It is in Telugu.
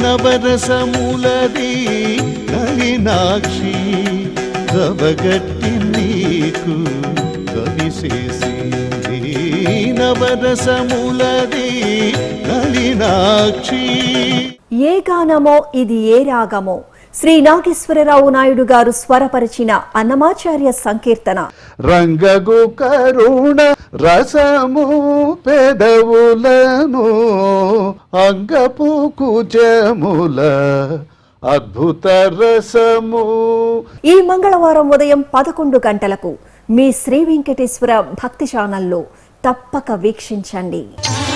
నవరసములది నలినాక్షి గవగట్టి నీకు కలిసేసింది నవరసములది నలినాక్షి ఏ గానమో ఇది ఏ రాగమో శ్రీ నాగేశ్వరరావు నాయుడు గారు స్వరపరిచిన అన్నమాచార్య సంకీర్తన రంగగు కరుణ రసము పెదవులను అంగపు కుజముల అద్భుత రసము ఈ మంగళవారం ఉదయం పదకొండు గంటలకు మీ శ్రీ వెంకటేశ్వర భక్తి ఛానల్లో తప్పక వీక్షించండి